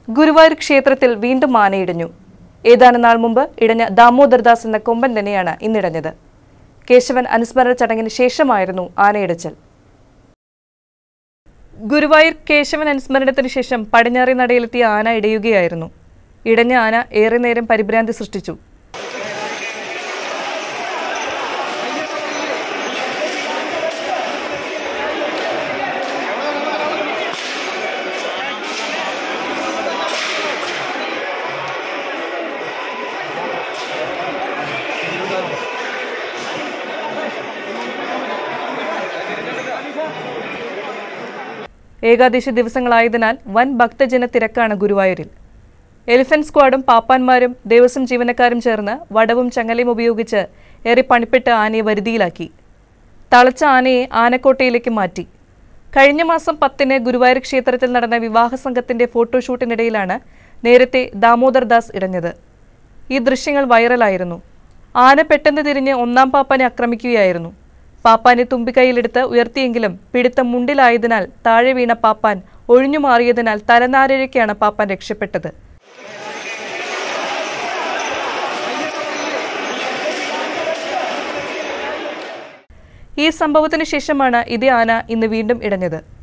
ഗുരുവായൂർ ക്ഷേത്രത്തിൽ വീണ്ടും ആനയിടഞ്ഞു ഏതാനും നാൾ മുമ്പ് ഇടഞ്ഞ ദാമോദർദാസ് എന്ന കൊമ്പൻ തന്നെയാണ് ഇന്നിടഞ്ഞത് കേശവൻ അനുസ്മരണ ചടങ്ങിന് ശേഷമായിരുന്നു ആനയിടച്ചൽ ഗുരുവായൂർ കേശവൻ അനുസ്മരണത്തിന് ശേഷം പടിഞ്ഞാറി നടയിലെത്തിയ ആന ഇടയുകയായിരുന്നു ഇടഞ്ഞ ആന ഏറെ നേരം പരിഭ്രാന്തി സൃഷ്ടിച്ചു ഏകാദശി ദിവസങ്ങളായതിനാൽ വൻ ഭക്തജന തിരക്കാണ് ഗുരുവായൂരിൽ എലിഫന്റ് സ്ക്വാഡും പാപ്പാന്മാരും ദേവസ്വം ജീവനക്കാരും ചേർന്ന് വടവും ചങ്ങലയും ഉപയോഗിച്ച് ഏറെ പണിപ്പെട്ട് ആനയെ വരുതിയിലാക്കി തളച്ച ആനയെ ആനക്കോട്ടയിലേക്ക് മാറ്റി കഴിഞ്ഞ മാസം പത്തിന് ഗുരുവായൂർ ക്ഷേത്രത്തിൽ നടന്ന വിവാഹ സംഘത്തിന്റെ ഫോട്ടോഷൂട്ടിനിടയിലാണ് നേരത്തെ ദാമോദർ ദാസ് ഇടഞ്ഞത് ഈ ദൃശ്യങ്ങൾ വൈറലായിരുന്നു ആന പെട്ടെന്ന് തിരിഞ്ഞ് ഒന്നാം പാപ്പാനെ ആക്രമിക്കുകയായിരുന്നു പാപ്പാനെ തുമ്പിക്കൈയിലെടുത്ത് ഉയർത്തിയെങ്കിലും പിടുത്തം മുണ്ടിലായതിനാൽ താഴെ വീണ പാപ്പാൻ ഒഴിഞ്ഞു മാറിയതിനാൽ തലനാരിഴയ്ക്കാണ് പാപ്പാൻ രക്ഷപ്പെട്ടത് ഈ സംഭവത്തിന് ശേഷമാണ് ഇതേ ആന ഇന്ന് വീണ്ടും ഇടഞ്ഞത്